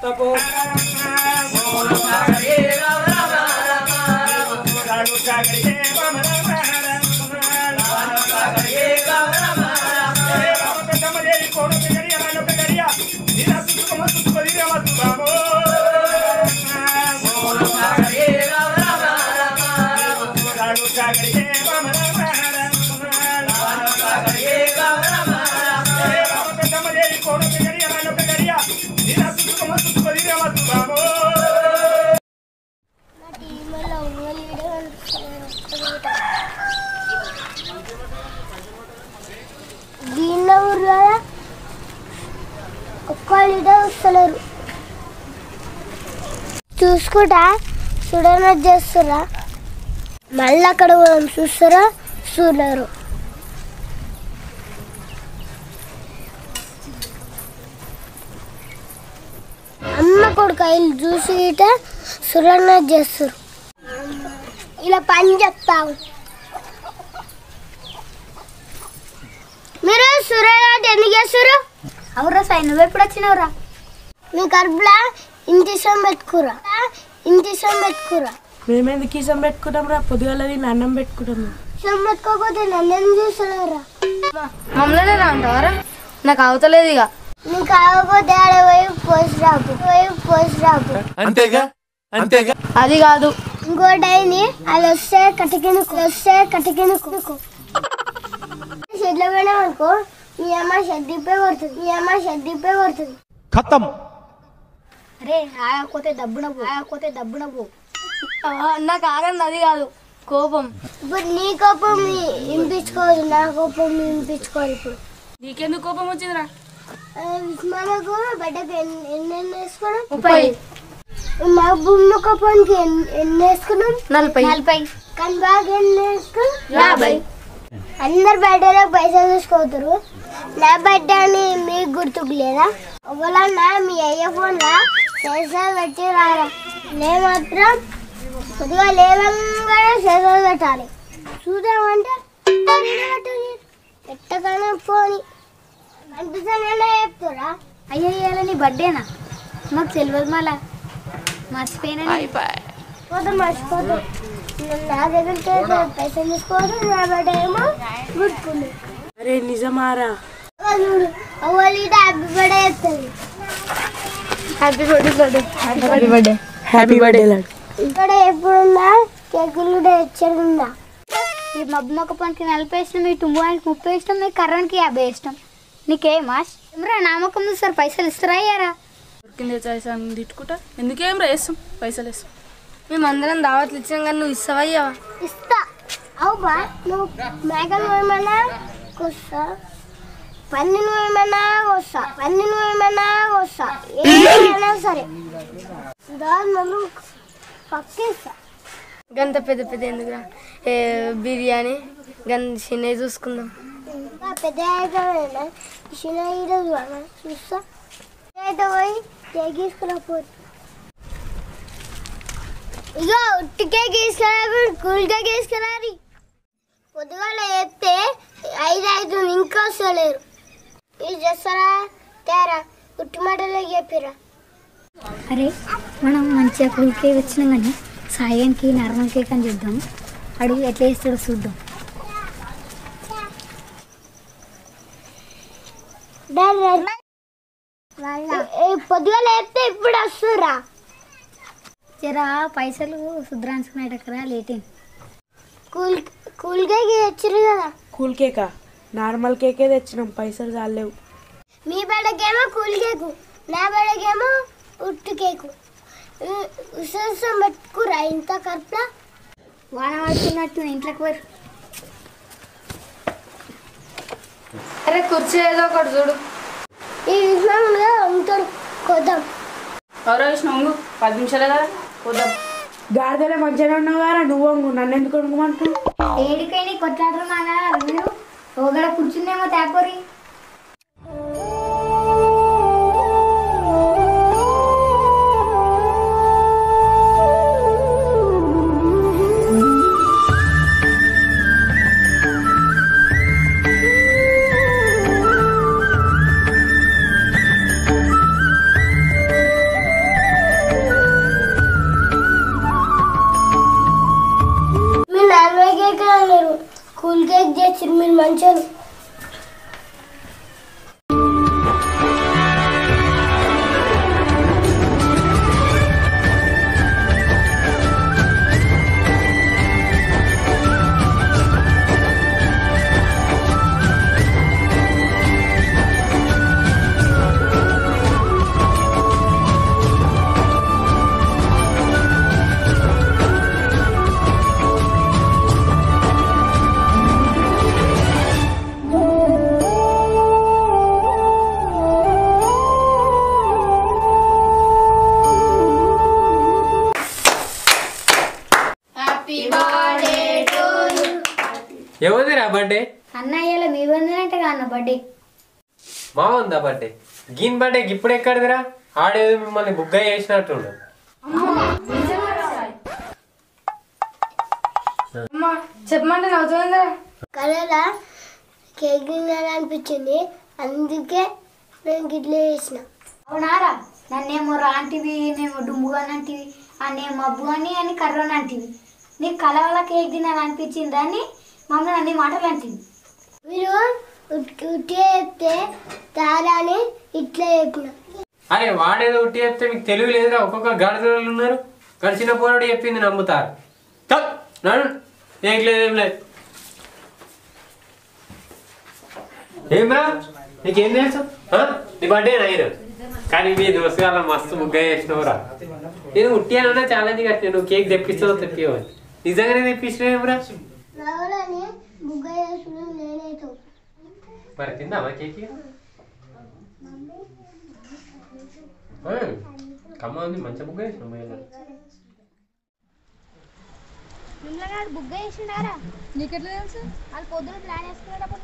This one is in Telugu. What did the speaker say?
తపో మా టీంలో ఒంగోలు వీడియో దీనిలో ఊరు కదా ఒక్క లీటర్ వస్తలేరు చూసుకుంటా చూడన చేస్తారా మళ్ళీ అక్కడ పోదాం చూస్తారా చూడలేరు అమ్మ కొడుకు వీళ్ళు చూసి గిట సురణ చేస్తారు ఇలా పని చెప్తావు మీరు సురనాట్ ఎందుకు చేస్తారు అవురా సాయి నువ్వు ఎప్పుడు వచ్చినావురా మీ కడుపులా ఇంటిసం పెట్టుకురా ఇంటిసం పెట్టుకురా మేమెందుకు ఇసం పెట్టుకుంటాం రా పొద్దుగాల తిని అన్నం పెట్టుకుంటాం మేము. ఇసం పెట్టుకోకపోతే నన్ను ఎందుకు చూస్తున్నారా మమ్మల్ని రా అంటావారా నాకు అవతలేదు ఇక నీకు కాకపోతే ఆడ పోయి పోసి రాపు పోయి పోసి రాపు అంతేగా అంతేగా అది కాదు ఇంకోటి అయింది అది వస్తే కటికినుకు వస్తే కటికినుకు షెడ్లో పోయినామనుకో మీ అమ్మ షెడ్డిపై కొడుతుంది మీ అమ్మ షెడ్డిపై కొడుతుంది ఖతం అరే ఆగకపోతే దబ్బున పో ఆగకపోతే దబ్బున పో నాకు ఆగంది అది కాదు కోపం ఇప్పుడు నీ కోపం వినిపించుకోదు నా కోపం వినిపించుకోదు ఇప్పుడు నీకెందుకు కోపం వచ్చిందిరా ఆ, విస్మాలకు బట్టకు ఎన్ని ఎన్ని ఎన్ని వేసుకున్నాం ముప్పై మా భూమి కోపానికి ఎన్ని ఎన్ని వేసుకున్నాం నలభై నలభై కానీ బాగా ఎన్ని వేసుకున్నాం యాభై అందరు బయటలో పైసలు తీసుకోతారు నా బట్ట అని మీకు గుర్తుకు లేదా ఒకవేళ మీ అయ్య ఫోన్లో పైసలు పెట్టి రారా లే మాత్రం కొద్దిగా లేవంగానే పైసలు పెట్టాలి చూద్దామంటే ఫోన్లో పెట్టాలి పెట్టగానే ఫోన్ అనిపిస్తానే చెప్తారా అయ్యో ఇవాళ నీ బర్త్డేనా నాకు తెలియదు మళ్ళా మర్చిపోయినా పోతే మర్చిపోతాం నా దగ్గరికి పైసలు తీసుకోవద్దు నా బట్ట ఏమో గుర్తుకుంది అరే నిజమారా చూడు అవ్వాలి హ్యాపీ బర్త్డే చెప్తుంది happy birthday birthday happy birthday happy birthday లాడ్ ఇక్కడ ఎప్పుడుందా కేకులు కూడా ఎచ్చడుందా ఈ మబ్బు మొక్క పనికి నలభై ఇష్టం మీ టుంబానికి ముప్పై ఇష్టం మీ కర్రానికి యాభై ఇష్టం నీకేమా ఏమరా నా మొక్కం సార్ పైసలు ఇస్తారా అయ్యారా దొరికింది చేసాను తిట్టుకుంటా ఎందుకేం రా వేస్తాం పైసలు వేస్తాం మేమందరం దావత్లు ఇచ్చాం కానీ నువ్వు ఇస్తావయ్యా ఇస్తా అవుబా నువ్వు మేకలు ఏమన్నా కొస్తా పన్ని నువ్వు ఏమన్నా వస్తా పన్ని నువ్వు ఏమన్నా వస్తా ఏమైనా సరే దాని పక్కిస్తా గంత పెద్ద పెద్ద ఎందుకురా ఏ బిర్యానీ గంత చిన్నవి చూసుకుందాం ఇంకా పెద్ద అయిపోయినా చిన్న ఈరోజు చూస్తా అయితే పోయి కేక్ తీసుకురా పోయి ఇగో ఉట్టి కేక్ తీసుకురా కూల్ కేక్ తీసుకురారి పొద్దుగాల చెప్తే ఐదు ఐదు ఇంకా వస్తలేరు ఇది చేస్తారా తేరా ఉట్టి మాటలో చెప్పిరా అరే మనం మంచిగా కూల్ కేక్ వచ్చినాం కానీ సాయానికి నార్మల్ కేక్ అని చూద్దాం అడుగు ఎట్లా వేస్తాడో చూద్దాం పొద్దుగాల చెప్తే ఇప్పుడు వస్తురా జరా పైసలు శుద్రాంచుకునేటక్కరా లేటింగ్ కూల్ కూల్ కేక్ తెచ్చిరు కదా కూల్ కేకా నార్మల్ కేకే తెచ్చినాం పైసలు చాలేవు మీ బెడకేమో కూల్ కేకు నా బెడకేమో ఉట్టు కేకు ఉసం పెట్టుకురా ఇంత కడుపులా వాన పడుతున్నట్టు ఇంట్లోకి పోయి అరే కుర్చీ ఏదో ఒకటి చూడు ఈ విషయంలో ఉంటాడు కొద్దాం ఎవరో వేసిన ఉంగు పది నిమిషాలే కదా పోదాం గాడిదలే మంచిగానే ఉన్నావు కదా నువ్వు వంగు నన్ను ఎందుకు వంగుమంటున్నావు ఏడికైనా కొట్లాడరు మానా మీరు ఒకడ కూర్చుందేమో తేపోరి మా ఉందా బర్త్డే గీన్ బర్త్డే ఇప్పుడు ఎక్కడిదిరా ఆడేది మిమ్మల్ని బుగ్గ చేసినట్టుండు అమ్మా చెప్పమంటే నవ్వుతుందా కలరా కేక్ తినాలనిపించింది అందుకే నేను గిట్ల చేసిన అవునారా నన్నేమో రాంటివి నేమో డుమ్ముగానంటివి అన్నేమో మబ్బు అని అని కర్రోని అంటివి నీకు కలవల కేక్ తినాలనిపించింది అని మమ్మల్ని అన్ని మాటలు అంటివి మీరు ఉట్టి ఉట్టిగా చెప్తే తారాని ఇట్లా చెప్పిన అరే వాడేదో ఉట్టి చెప్తే మీకు తెలివి లేదురా ఒక్కొక్క గడదలు ఉన్నారు గడిచిన పోరాడు చెప్పింది నమ్ముతారు తప్, నడు ఏం లేదు ఏం లేదు ఏమ్రా నీకేం తెలుసు ఆ? నీ బర్త్డే అయినా కానీ మీ దోసగాళ్ళ మస్తు ముగ్గ చేసినవురా నేను ఉట్టి అన్నా ఛాలెంజ్ కట్టిన నువ్వు కేక్ తెప్పిస్తావు తెప్పివా నిజంగానే తెప్పించినావురా రావాలని బుగ్గ చేసుకుని నేనైతే మరి తిందామా కేక్ కమ్మ ఉంది మంచి బుగ్గ చేసినావు మా మిమ్మల్ని బుగ్గ చేసిండారా నీకెట్లా తెలుసు వాళ్ళు పొద్దున ప్లాన్ వేసుకునేటప్పుడు